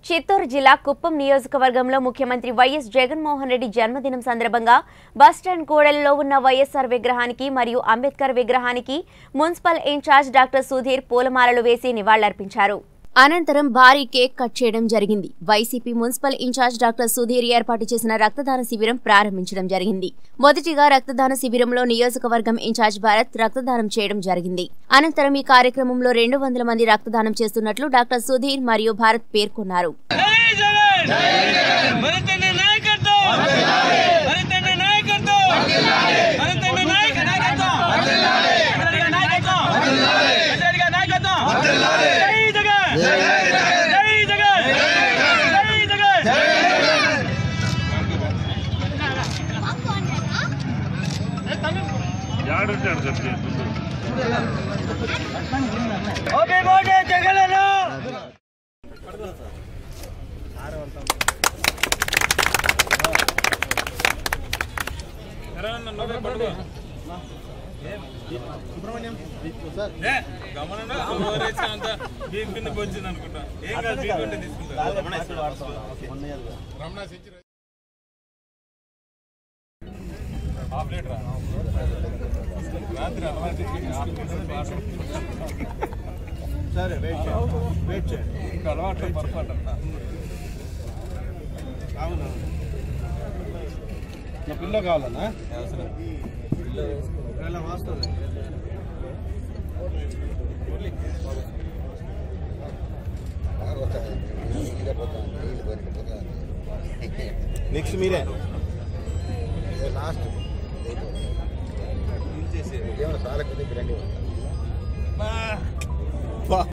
చిత్తూరు జిల్లా కుప్పం నియోజకవర్గంలో ముఖ్యమంత్రి వైఎస్ జగన్మోహన్ రెడ్డి జన్మదినం సందర్భంగా బస్టాండ్ కూడలిలో ఉన్న వైఎస్ఆర్ విగ్రహానికి మరియు అంబేద్కర్ విగ్రహానికి మున్సిపల్ ఇన్ఛార్జ్ డాక్టర్ సుధీర్ పూలమాలలు వేసి నివాళులర్పించారు అనంతరం భారీ కేక్ కట్ చేయడం జరిగింది YCP municipal in charge doctor Sudhir ఏర్పాటు చేసిన రక్తదాన శిబిరం ప్రారంభించడం జరిగింది మొదటిగా రక్తదాన శిబిరంలో నియోజకవర్గం ఇన్ఛార్జ్ భారత్ రక్తదానం చేయడం జరిగింది అనంతరం ఈ కార్యక్రమంలో రెండు వందల మంది రక్తదానం చేస్తున్నట్లు డాక్టర్ సుధీర్ మరియు భారత్ పేర్కొన్నారు జై జగన్ భరతన్న నాయకత్వం భరతన్న నాయకత్వం భరతన్న నాయక నాయకత్వం భరతన్న నాయకత్వం భరతన్న నాయకత్వం జై జగన్ జై జగన్ జై జగన్ ಯಾಡುಂಟಾರು ಸತ್ಯ ఓకే మోటే జగనన్న వచ్చింది అనుకుంటా ఏం కాదు ట్రీట్మెంట్ తీసుకుంటా హాఫ్ లీటర్ రాత్రి అలవాటు సరే వెయిట్ వెయిట్ చేయండి ఇంకా అలవాటు పొరపాటు అవును నా పిల్ల కావాలన్నా పిల్ల వాస్తవం నెక్స్ట్ మీరే లాస్ట్ ఏమైనా చాలా కొద్దిగా రండి